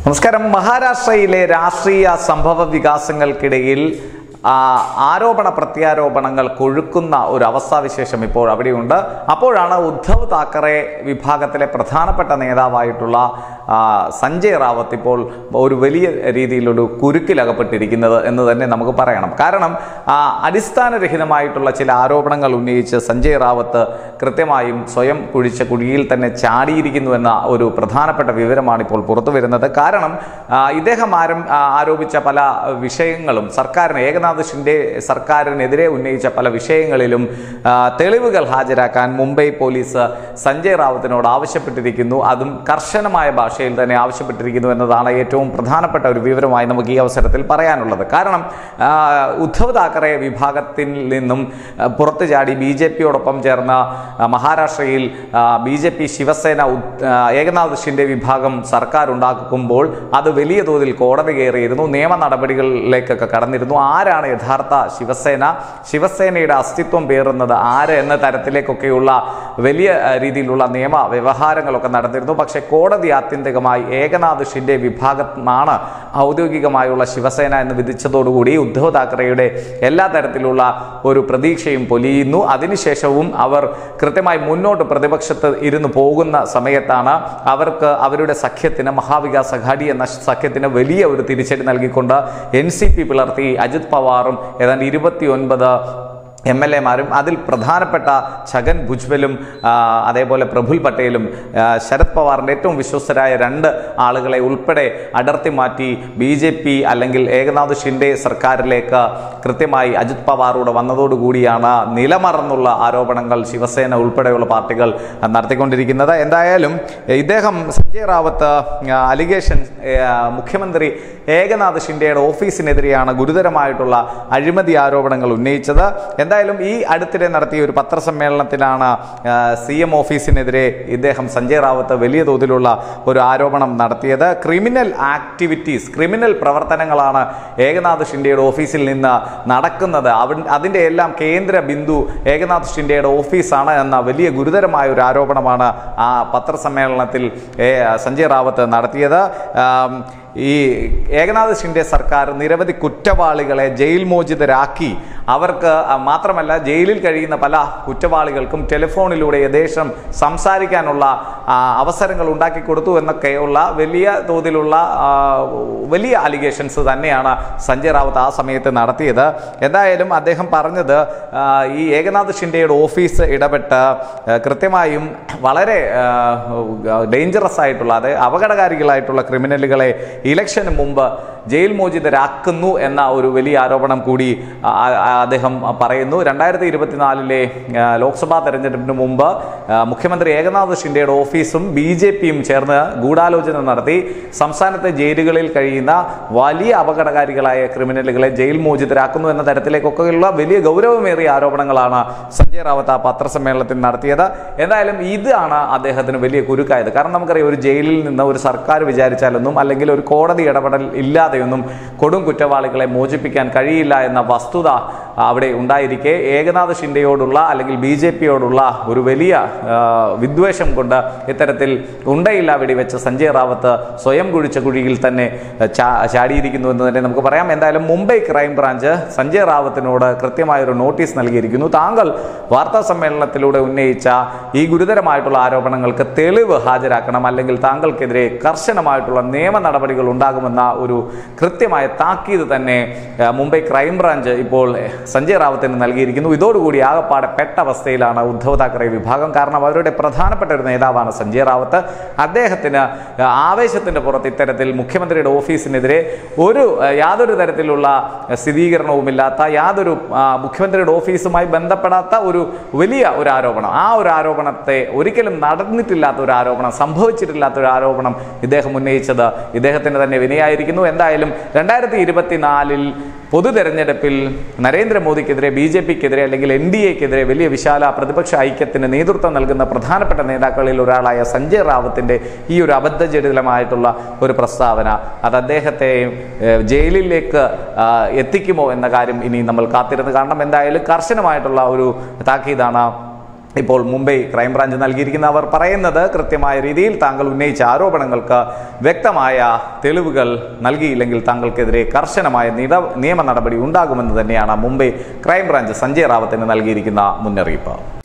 നമസ്കാരം മഹാരാഷ്ട്രയിലെ രാഷ്ട്രീയ സംഭവ വികാസങ്ങൾക്കിടയിൽ ആ, ആരോപണ പ്രത്യാരോപണങ്ങൾ കൊഴുക്കുന്ന ഒരു അവസ്ഥാവിശേഷം ഇപ്പോൾ അവിടെയുണ്ട് അപ്പോഴാണ് ഉദ്ധവ് താക്കറെ വിഭാഗത്തിലെ പ്രധാനപ്പെട്ട നേതാവായിട്ടുള്ള ആ, സഞ്ജയ് റാവത്ത് ഇപ്പോൾ ഒരു വലിയ രീതിയിലൊരു കുരുക്കിലകപ്പെട്ടിരിക്കുന്നത് എന്ന് തന്നെ നമുക്ക് പറയണം കാരണം ആ, അടിസ്ഥാനരഹിതമായിട്ടുള്ള ചില ആരോപണങ്ങൾ ഉന്നയിച്ച് സഞ്ജയ് റാവത്ത് കൃത്യമായും സ്വയം കുഴിച്ച കുഴിയിൽ തന്നെ ചാടിയിരിക്കുന്നു എന്ന ഒരു പ്രധാനപ്പെട്ട വിവരമാണ് ഇപ്പോൾ പുറത്തു വരുന്നത് കാരണം ആ, ഇദ്ദേഹം ആരം ആ, ആരോപിച്ച പല വിഷയങ്ങളും സർക്കാരിന് ഏകനാഥ് ഷിൻഡെ സർക്കാരിനെതിരെ ഉന്നയിച്ച പല വിഷയങ്ങളിലും ആ, തെളിവുകൾ ഹാജരാക്കാൻ മുംബൈ പോലീസ് സഞ്ജയ് റാവത്തിനോട് ആവശ്യപ്പെട്ടിരിക്കുന്നു അതും കർശനമായ ഭാഷയിൽ തന്നെ ആവശ്യപ്പെട്ടിരിക്കുന്നു എന്നതാണ് ഏറ്റവും പ്രധാനപ്പെട്ട ഒരു വിവരമായി നമുക്ക് ഈ അവസരത്തിൽ പറയാനുള്ളത് കാരണം ആ, ഉദ്ധവ് താക്കറെ വിഭാഗത്തിൽ നിന്നും ആ, പുറത്തു ചാടി ബി ജെ പിയോടൊപ്പം ചേർന്ന ആ, മഹാരാഷ്ട്രയിൽ ബി ജെ പി ശിവസേന ഉദ്- ആ, ഏകനാഥ് ഷിൻഡെ വിഭാഗം സർക്കാർ ഉണ്ടാക്കുമ്പോൾ അത് വലിയ തോതിൽ കോടതി കയറിയിരുന്നു നിയമ നടപടികളിലേക്കൊക്കെ കടന്നിരുന്നു ആരാണ് യഥാർത്ഥ ശിവസേന ശിവസേനയുടെ അസ്തിത്വം പേറുന്നത് ആര് എന്ന തരത്തിലേക്കൊക്കെയുള്ള വലിയ ആ, രീതിയിലുള്ള നിയമ വ്യവഹാരങ്ങളൊക്കെ നടന്നിരുന്നു പക്ഷേ കോടതി ആത്യന്തികമായി ഏകനാഥ് ഷിൻഡെ വിഭാഗമാണ് ഔദ്യോഗികമായുള്ള ശിവസേന എന്ന് വിധിച്ചതോടുകൂടി ഉദ്ധവ് താക്കറെയുടെ എല്ലാ തരത്തിലുള്ള ഒരു പ്രതീക്ഷയും പൊലിയുന്നു അതിനുശേഷവും അവർ കൃത്യമായി മുന്നോട്ട് പ്രതിപക്ഷത്ത് ഇരുന്ന് പോകുന്ന സമയത്താണ് അവർക്ക് അവരുടെ സഖ്യത്തിന് മഹാവികാസ് അഘാടി എന്ന സഖ്യത്തിന് വലിയ ഒരു തിരിച്ചടി നൽകിക്കൊണ്ട് എൻ സി പി പിളർത്തി അജിത് പവാറും ഏതാണ്ട് ഇരുപത്തിയൊൻപത് എം എൽ എമാരും അതിൽ പ്രധാനപ്പെട്ട ഛഗൻ ഭുജ്ബലും ആ, അതേപോലെ പ്രഫുൽ പട്ടേലും ആ, ശരത് പവാറിൻ്റെ ഏറ്റവും വിശ്വസ്തരായ രണ്ട് ആളുകളെ ഉൾപ്പെടെ അടർത്തി മാറ്റി ബി ജെ പി അല്ലെങ്കിൽ ഏകനാഥ് ഷിൻഡെ സർക്കാരിലേക്ക് കൃത്യമായി അജിത് പവാറൂടെ വന്നതോടുകൂടിയാണ് നിലമറന്നുള്ള ആരോപണങ്ങൾ ശിവസേന ഉൾപ്പെടെയുള്ള പാർട്ടികൾ നടത്തിക്കൊണ്ടിരിക്കുന്നത് എന്തായാലും ഇദ്ദേഹം സഞ്ജയ് റാവത്ത് അലിഗേഷൻ മുഖ്യമന്ത്രി ഏകനാഥ് ഷിൻഡെയുടെ ഓഫീസിനെതിരെയാണ് ഗുരുതരമായിട്ടുള്ള അഴിമതി ആരോപണങ്ങൾ ഉന്നയിച്ചത് എന്തായാലും ഈ അടുത്തിടെ നടത്തിയ ഒരു പത്രസമ്മേളനത്തിലാണ് സി എം ഓഫീസിനെതിരെ ഇദ്ദേഹം സഞ്ജയ് റാവത്ത് വലിയ തോതിലുള്ള ഒരു ആരോപണം നടത്തിയത് ക്രിമിനൽ ആക്ടിവിറ്റീസ് ക്രിമിനൽ പ്രവർത്തനങ്ങളാണ് ഏകനാഥ് ഷിൻഡെയുടെ ഓഫീസിൽ നിന്ന് നടക്കുന്നത് അവൻ അതിൻ്റെ എല്ലാം കേന്ദ്ര ബിന്ദു ഏകനാഥ് ഷിൻഡെയുടെ ഓഫീസാണ് എന്ന വലിയ ഗുരുതരമായ ഒരു ആരോപണമാണ് ആ പത്രസമ്മേളനത്തിൽ ഏ, സഞ്ജയ് റാവത്ത് നടത്തിയത് ആം, ഈ ഏകനാഥ് ഷിൻഡെ സർക്കാർ നിരവധി കുറ്റവാളികളെ ജയിൽ മോചിതരാക്കി അവർക്ക് ആ, മാത്രമല്ല ജയിലിൽ കഴിയുന്ന പല കുറ്റവാളികൾക്കും ടെലിഫോണിലൂടെ യഥേഷം സംസാരിക്കാനുള്ള ആ, അവസരങ്ങൾ ഉണ്ടാക്കി കൊടുത്തു എന്നൊക്കെയുള്ള വലിയ തോതിലുള്ള ആ, വലിയ അലിഗേഷൻസ് തന്നെയാണ് സഞ്ജയ് റാവത്ത് ആ സമയത്ത് നടത്തിയത് എന്തായാലും അദ്ദേഹം പറഞ്ഞത് ആ, ഈ ഏകനാഥ് ഷിൻഡെയുടെ ഓഫീസ് ഇടപെട്ട് ആ, കൃത്യമായും വളരെ ഡേഞ്ചറസ് ആയിട്ടുള്ള അത് അപകടകാരികളായിട്ടുള്ള ക്രിമിനലുകളെ ഇലക്ഷന് മുമ്പ് ജയിൽ മോചിതരാക്കുന്നു എന്ന ഒരു വലിയ ആരോപണം കൂടി ആ, ആ, അദ്ദേഹം പറയുന്നു രണ്ടായിരത്തി ഇരുപത്തിനാലിലെ ലോക്സഭാ തെരഞ്ഞെടുപ്പിന് മുമ്പ് ആ, മുഖ്യമന്ത്രി ഏകനാഥ് ഷിൻഡെയുടെ ഓഫീസും ബി ജെ പിയും ചേർന്ന് ഗൂഢാലോചന നടത്തി സംസ്ഥാനത്തെ ജയിലുകളിൽ കഴിയുന്ന വലിയ അപകടകാരികളായ ക്രിമിനലുകളെ ജയിൽ മോചിതരാക്കുന്നു എന്ന തരത്തിലേക്കൊക്കെയുള്ള വലിയ ഗൗരവമേറിയ ആരോപണങ്ങളാണ് സഞ്ജയ് റാവത്ത് ആ പത്രസമ്മേളനത്തിൽ നടത്തിയത് എന്തായാലും ഇതാണ് അദ്ദേഹത്തിന് വലിയ കുരുക്കായത് കാരണം നമുക്കറിയാം ഒരു ജയിലിൽ നിന്ന് ഒരു സർക്കാർ വിചാരിച്ചാലൊന്നും അല്ലെങ്കിൽ ഒരു കോടതി ഇടപെടൽ ഇല്ലാതെയൊന്നും കൊടും കുറ്റവാളികളെ മോചിപ്പിക്കാൻ കഴിയില്ല എന്ന വസ്തുത അവിടെ ഉണ്ടായിരിക്കെ ഏകനാഥ് ഷിൻഡെയോടുള്ള അല്ലെങ്കിൽ ബി ജെ പിയോടുള്ള ഒരു വലിയ ആ, വിദ്വേഷം കൊണ്ട് ഇത്തരത്തിൽ ഉണ്ടയില്ല വെടിവെച്ച സഞ്ജയ് റാവത്ത് സ്വയം കുഴിച്ച കുഴിയിൽ തന്നെ ചാ- ചാടിയിരിക്കുന്നു എന്ന് തന്നെ നമുക്ക് പറയാം എന്തായാലും മുംബൈ ക്രൈം ബ്രാഞ്ച് സഞ്ജയ് റാവത്തിനോട് കൃത്യമായൊരു നോട്ടീസ് നൽകിയിരിക്കുന്നു താങ്കൾ വാർത്താ സമ്മേളനത്തിലൂടെ ഉന്നയിച്ച ഈ ഗുരുതരമായിട്ടുള്ള ആരോപണങ്ങൾക്ക് തെളിവ് ഹാജരാക്കണം അല്ലെങ്കിൽ താങ്കൾക്കെതിരെ കർശനമായിട്ടുള്ള നിയമ നടപടികൾ ഉണ്ടാകുമെന്ന ഒരു കൃത്യമായ താക്കീത് തന്നെ ആ, മുംബൈ ക്രൈം ബ്രാഞ്ച് ഇപ്പോൾ സഞ്ജയ് റാവത്തിന് നൽകിയിരിക്കുന്നു ഇതോടുകൂടി ആകപ്പാടെ പെട്ട അവസ്ഥയിലാണ് ഉദ്ധവ് താക്കറെ വിഭാഗം കാരണം അവരുടെ പ്രധാനപ്പെട്ട ഒരു നേതാവാണ് സഞ്ജയ് റാവത്ത് അദ്ദേഹത്തിന് ആവേശത്തിന്റെ പുറത്ത് ഇത്തരത്തിൽ മുഖ്യമന്ത്രിയുടെ ഓഫീസിനെതിരെ ഒരു ആ, യാതൊരു തരത്തിലുള്ള സ്ഥിരീകരണവുമില്ലാത്ത യാതൊരു ആ, മുഖ്യമന്ത്രിയുടെ ഓഫീസുമായി ബന്ധപ്പെടാത്ത ഒരു വലിയ ഒരു ആരോപണം ആ ഒരു ആരോപണത്തെ ഒരിക്കലും നടന്നിട്ടില്ലാത്ത ഒരു ആരോപണം സംഭവിച്ചിട്ടില്ലാത്ത ഒരു ആരോപണം ഇദ്ദേഹം ഉന്നയിച്ചത് ഇദ്ദേഹത്തിന് തന്നെ വിനയായിരിക്കുന്നു എന്തായാലും രണ്ടായിരത്തി ഇരുപത്തിനാലിൽ പൊതു തെരഞ്ഞെടുപ്പിൽ നരേന്ദ്രമോദിക്കെതിരെ ബി ജെ പിക്കെതിരെ അല്ലെങ്കിൽ എൻ ഡി എക്കെതിരെ വലിയ വിശാല പ്രതിപക്ഷ ഐക്യത്തിന് നേതൃത്വം നൽകുന്ന പ്രധാനപ്പെട്ട നേതാക്കളിൽ ഒരാളായ സഞ്ജയ് റാവത്തിന്റെ ഈ ഒരു അബദ്ധജടിലമായിട്ടുള്ള ഒരു പ്രസ്താവന അത് അദ്ദേഹത്തെ ഏഹ്, ജയിലിലേക്ക് ആ, എത്തിക്കുമോ എന്ന കാര്യം ഇനി നമ്മൾ കാത്തിരുന്ന് കാണണം എന്തായാലും കർശനമായിട്ടുള്ള ഒരു താക്കീതാണ് ഇപ്പോൾ മുംബൈ ക്രൈംബ്രാഞ്ച് നൽകിയിരിക്കുന്ന അവർ പറയുന്നത് കൃത്യമായ രീതിയിൽ താങ്കൾ ഉന്നയിച്ച ആരോപണങ്ങൾക്ക് വ്യക്തമായ തെളിവുകൾ നൽകിയില്ലെങ്കിൽ താങ്കൾക്കെതിരെ കർശനമായ നിട നിയമ നടപടി ഉണ്ടാകുമെന്ന് തന്നെയാണ് മുംബൈ ക്രൈംബ്രാഞ്ച് സഞ്ജയ് റാവത്തിന് നൽകിയിരിക്കുന്ന മുന്നറിയിപ്പ്